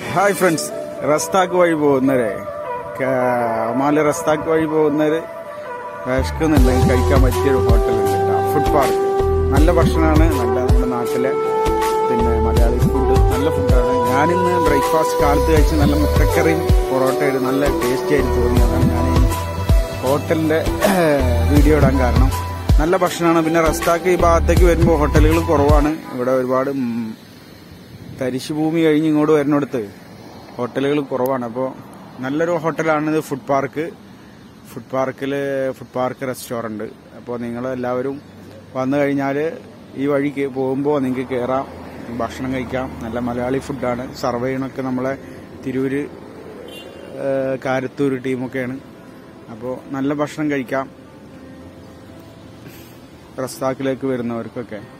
hi friends റസ്താക്ക് വഴി പോകുന്നവരെ മാല് റസ്താക്ക് വഴി പോകുന്നവര് വിശക്കുന്നുണ്ടെങ്കിൽ കഴിക്കാൻ പറ്റിയൊരു ഹോട്ടലുണ്ട് കേട്ടോ ഫുഡ് പാർക്ക് നല്ല ഭക്ഷണമാണ് നല്ല നമ്മുടെ നാട്ടിലെ പിന്നെ മലയാളി ഫുഡ് നല്ല ഫുഡാണ് ഞാനിന്ന് ബ്രേക്ക്ഫാസ്റ്റ് കാലത്ത് കഴിച്ച് നല്ല മുട്ടക്കറിയും പൊറോട്ടയും നല്ല ടേസ്റ്റി ആയിട്ട് തോന്നിയതാണ് ഞാൻ ഈ ഹോട്ടലിന്റെ വീഡിയോ ഇടാൻ കാരണം നല്ല ഭക്ഷണമാണ് പിന്നെ റസ്താക്ക് ഈ ഭാഗത്തേക്ക് വരുമ്പോൾ ഹോട്ടലുകൾ കുറവാണ് ഇവിടെ ഒരുപാട് ഉം, തരിശുഭൂമി കഴിഞ്ഞ് ഇങ്ങോട്ട് വരുന്നിടത്ത് ഹോട്ടലുകൾ കുറവാണ് അപ്പോൾ നല്ലൊരു ഹോട്ടലാണ് ഇത് ഫുഡ് പാർക്ക് ഫുഡ് പാർക്കിൽ ഫുഡ് പാർക്ക് റെസ്റ്റോറൻറ്റ് അപ്പോൾ നിങ്ങൾ എല്ലാവരും വന്നു കഴിഞ്ഞാൽ ഈ വഴിക്ക് പോകുമ്പോൾ നിങ്ങൾക്ക് കയറാം ഭക്ഷണം കഴിക്കാം നല്ല മലയാളി ഫുഡാണ് സർവ് ചെയ്യണമൊക്കെ നമ്മളെ തിരൂര് ഏഹ്, കാരത്തൂർ ടീമൊക്കെയാണ് അപ്പോൾ നല്ല ഭക്ഷണം കഴിക്കാം റസ്താക്കിലേക്ക് വരുന്നവർക്കൊക്കെ